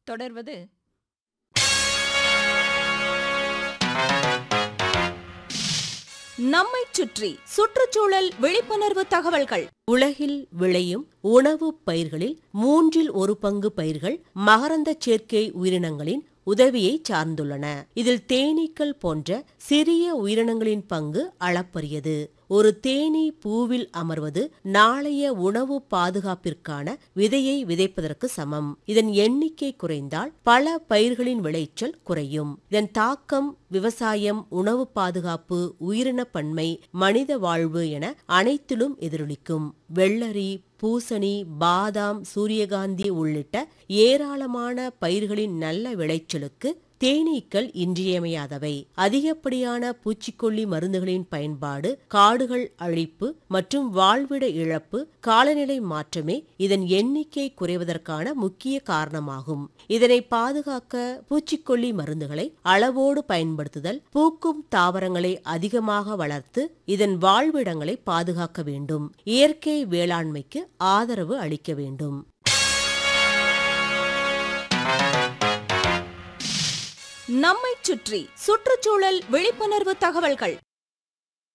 தொடர்வது நம்மைச் சுற்றி சுற்றுச்சூழல் விழிப்புணர்வு தகவல்கள் உலகில் விளையும் உணவுப் பயிர்களில் மூன்றில் ஒரு பங்கு பயிர்கள் மகரந்தச் சேர்க்கை உயிரினங்களின் உதவியை சார்ந்துள்ளன இதில் தேனீக்கள் போன்ற சிறிய உயிரினங்களின் பங்கு அளப்பரியது ஒரு தேனீ பூவில் அமர்வது நாளைய உணவு பாதுகாப்பிற்கான விதையை விதைப்பதற்கு சமம் இதன் எண்ணிக்கை குறைந்தால் பல பயிர்களின் விளைச்சல் குறையும் இதன் தாக்கம் விவசாயம் உணவு பாதுகாப்பு உயிரின பன்மை மனித வாழ்வு என அனைத்திலும் எதிரொலிக்கும் வெள்ளரி பூசணி பாதாம் சூரியகாந்தி உள்ளிட்ட ஏராளமான பயிர்களின் நல்ல விளைச்சலுக்கு தேனீக்கள் இன்றியமையாதவை அதிகப்படியான பூச்சிக்கொல்லி மருந்துகளின் பயன்பாடு காடுகள் அழிப்பு மற்றும் வாழ்விட இழப்பு காலநிலை மாற்றமே இதன் எண்ணிக்கை குறைவதற்கான முக்கிய காரணமாகும் இதனை பாதுகாக்க பூச்சிக்கொல்லி மருந்துகளை அளவோடு பயன்படுத்துதல் பூக்கும் தாவரங்களை அதிகமாக வளர்த்து இதன் வாழ்விடங்களை பாதுகாக்க வேண்டும் இயற்கை வேளாண்மைக்கு ஆதரவு அளிக்க வேண்டும் நம்மைச் சுற்றி சுற்றுச்சூழல் விழிப்புணர்வு தகவல்கள்